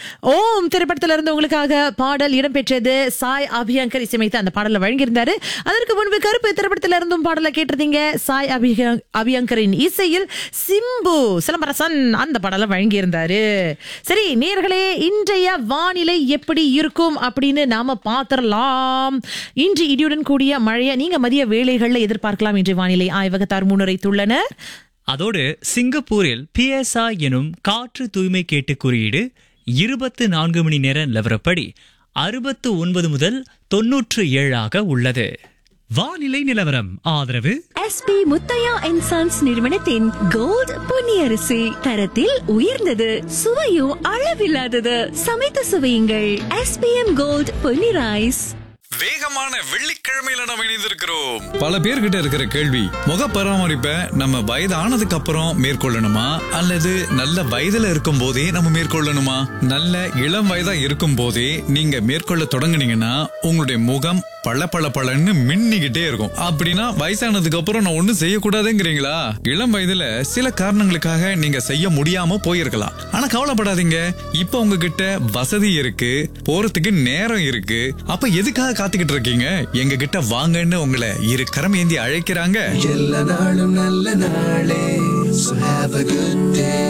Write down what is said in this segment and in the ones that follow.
ஓம் திரைப்படத்துல இருந்து உங்களுக்காக பாடல் இடம்பெற்றது சாய் அபியங்கர் இசையமைத்து அந்த பாடலை வழங்கியிருந்தாரு அதற்கு முன்பு கருப்பு திரைப்படத்துல இருந்தும் பாடலை கேட்டிருந்தீங்க சாய் அபிய அபியங்கரின் இசையில் சிம்பு சிலம்பரசன் அந்த பாடலை வழங்கியிருந்தாரு சரி நேர்களே இன்றைய வானிலை எப்படி இருக்கும் அப்படின்னு நாம பாத்திரலாம் இன்று இடியுடன் கூடிய மழையை நீங்க மதிய வேளைகள்ல எதிர்பார்க்கலாம் என்று வானிலை ஆய்வகத்தார் முன்னுரைத்துள்ளனர் அதோடு சிங்கப்பூரில் பிஎஸ்ஐ எனும் காற்று தூய்மை கேட்டு குறியீடு இருபத்து நான்கு மணி நேர நிலவரப்படி அறுபத்து ஒன்பது முதல் தொன்னூற்று ஏழாக உள்ளது வானிலை நிலவரம் ஆதரவு எஸ்பி முத்தையா அண்ட் சன்ஸ் நிறுவனத்தின் கோல்ட் பொன்னியரிசி தரத்தில் உயர்ந்தது சுவையும் அளவில்லாதது சமைத்து சுவையுங்கள் எஸ்பிஎம் கோல்ட் பொன்னி ரைஸ் வேகமான வெள்ளிக்கிழமையில நம்ம இணைந்திருக்கிறோம் பல பேர்கிட்ட இருக்கிற கேள்வி முக பராமரிப்பை நம்ம வயதானதுக்கு அப்புறம் மேற்கொள்ளணுமா அல்லது நல்ல வயதுல இருக்கும் போதே நம்ம மேற்கொள்ளணுமா நல்ல இளம் வயதா இருக்கும் போதே நீங்க மேற்கொள்ள தொடங்குனீங்கன்னா உங்களுடைய முகம் பள பள பளன்னு மின்னிக்கிட்டே இருக்கும் அப்படின்னா வயசானதுக்கு அப்புறம் நான் ஒண்ணும் செய்யக்கூடாதுங்கிறீங்களா இளம் வயதுல சில காரணங்களுக்காக நீங்க செய்ய முடியாம போயிருக்கலாம் ஆனா கவலைப்படாதீங்க இப்ப உங்ககிட்ட வசதி இருக்கு போறதுக்கு நேரம் இருக்கு அப்ப எதுக்காக காத்துக்கிட்டு இருக்கீங்க எங்க கிட்ட வாங்கன்னு உங்களை இரு கரம் ஏந்தி அழைக்கிறாங்க எல்லா நாளும் நல்ல நாளே So have a good day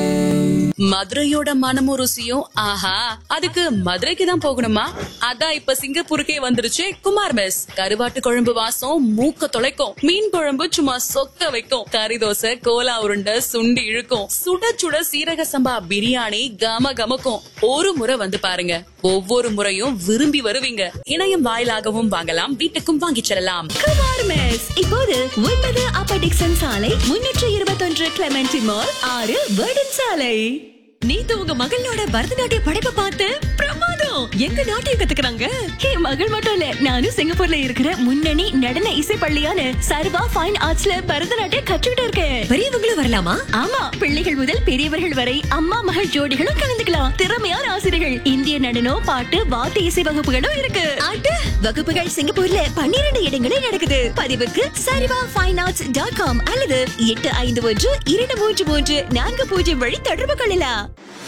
மதுரையோட மனமும் ருசியும் ஆஹா அதுக்கு மதுரைக்கு தான் போகணுமா அதான் இப்ப சிங்கப்பூருக்கே வந்துருச்சு குமார் மெஸ் கருவாட்டு குழம்பு வாசம் மூக்க தொலைக்கும் மீன் குழம்பு சும்மா சொக்க வைக்கும் கறி தோசை கோலா உருண்டை சுண்டி இழுக்கும் சுட சுட சீரக சம்பா பிரியாணி கம கமக்கும் ஒரு முறை வந்து பாருங்க ஒவ்வொரு முறையும் விரும்பி வருவீங்க இணையம் வாயிலாகவும் வாங்கலாம் வீட்டுக்கும் வாங்கிச் செல்லலாம் குமார் மெஸ் இப்போது ஒன்பது அப்ப டிக்சன் சாலை முன்னூற்று இருபத்தொன்று கிளமெண்டி மால் ஆறு வேர்டன் சாலை நேத்து உங்க மகளோட பரதநாட்டிய படைப்பை பார்த்து பிரமாதம் எங்க நாட்டியம் கத்துக்கிறாங்க என் மகள் மட்டும் இல்ல நானும் சிங்கப்பூர்ல இருக்கிற முன்னணி நடன இசை பள்ளியான சர்வா ஃபைன் ஆர்ட்ஸ்ல பரதநாட்டியம் கற்றுக்கிட்டு இருக்கேன் பெரியவங்களும் வரலாமா ஆமா பிள்ளைகள் முதல் பெரியவர்கள் வரை அம்மா மகள் ஜோடிகளும் கலந்துக்கலாம் திறமையான ஆசிரியர்கள் இந்திய நடனம் பாட்டு வாத்திய இசை வகுப்புகளும் இருக்கு ஆட்டு வகுப்புகள் சிங்கப்பூர்ல பன்னிரண்டு இடங்களில் நடக்குது பதிவுக்கு சரிவா ஃபைன் ஆர்ட்ஸ் டாட் காம் அல்லது எட்டு ஐந்து ஒன்று இரண்டு மூன்று மூன்று நான்கு பூஜ்ஜியம் வழி தொடர்பு கொள்ளலாம்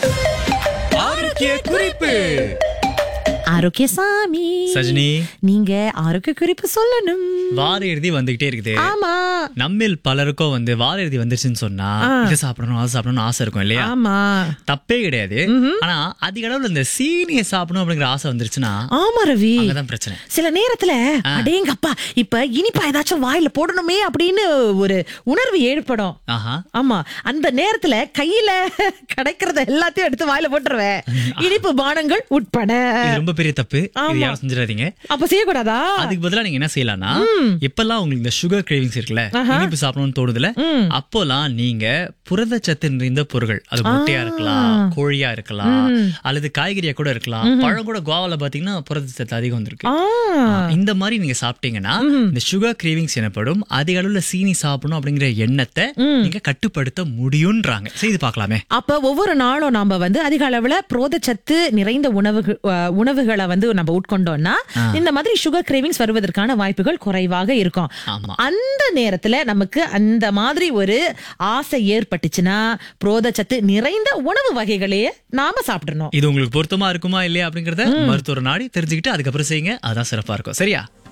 ஆரோக்கிய குறிப்பு ஆரோக்கிய சாமி சஜினி நீங்க ஆரோக்கிய குறிப்பு சொல்லணும் வார இறுதி வந்துகிட்டே இருக்குது ஆமா நம்மில் பலருக்கும் வந்து வார இறுதி வந்துருச்சுன்னு சொன்னா இதை சாப்பிடணும் அதை சாப்பிடணும் ஆசை இருக்கும் இல்லையா ஆமா தப்பே கிடையாது ஆனா அதிக அளவுல இந்த சீனியை சாப்பிடணும் அப்படிங்கிற ஆசை வந்துருச்சுன்னா ஆமா ரவி அங்கதான் பிரச்சனை சில நேரத்துல அடேங்கப்பா இப்ப இனிப்பா ஏதாச்சும் வாயில போடணுமே அப்படின்னு ஒரு உணர்வு ஏற்படும் ஆஹா ஆமா அந்த நேரத்துல கையில கிடைக்கிறத எல்லாத்தையும் எடுத்து வாயில போட்டுருவேன் இனிப்பு பானங்கள் உட்பட இது ரொம்ப பெரிய தப்பு இது ஆமா. யாரும் செஞ்சிடாதீங்க அப்ப செய்யக்கூடாதா அதுக்கு பதிலா நீங்க என்ன செய்யலாம்னா இப்பெல்லாம் உங்களுக்கு இந்த சுகர் கிரேவிங்ஸ் இருக்குல்ல இனிப்பு சாப்பிடணும்னு தோணுதுல அப்போலாம் நீங்க புரதச்சத்து நிறைந்த பொருட்கள் அது முட்டையா இருக்கலாம் கோழியா இருக்கலாம் அல்லது காய்கறியா கூட இருக்கலாம் பழம் கூட கோவால பாத்தீங்கன்னா புரதச்சத்து அதிகம் வந்திருக்கு ஆ, இந்த மாதிரி நீங்க சாப்பிட்டீங்கன்னா இந்த சுகர் கிரேவிங்ஸ் எனப்படும் அதிக அளவுல சீனி சாப்பிடணும் அப்படிங்கிற எண்ணத்தை நீங்க கட்டுப்படுத்த முடியும்ன்றாங்க செய்து பார்க்கலாமே அப்ப ஒவ்வொரு நாளும் நாம வந்து அதிக அளவுல புரோதச்சத்து நிறைந்த உணவுகள் அஹ், உணவுகளை வந்து நம்ம உட்கொண்டோம்னா இந்த மாதிரி சுகர் கிரேவிங்ஸ் வருவதற்கான வாய்ப்புகள் குறைவாக இருக்கும் ஆமா. அந்த நேரத்துல நமக்கு அந்த மாதிரி ஒரு ஆசை ஏற்பட்டுச்சுன்னா புரோதச்சத்து நிறைந்த உணவு வகைகளையே நாம சாப்பிடணும் இது உங்களுக்கு பொருத்தமா இருக்குமா இல்லையா அப்படிங்கறத மருத்துவர் நாடி தெரிஞ்சுக்கிட்டு அதுக்கப்புறம் செய்யுங்க அதான் சிறப்பா இருக்கும் சரியா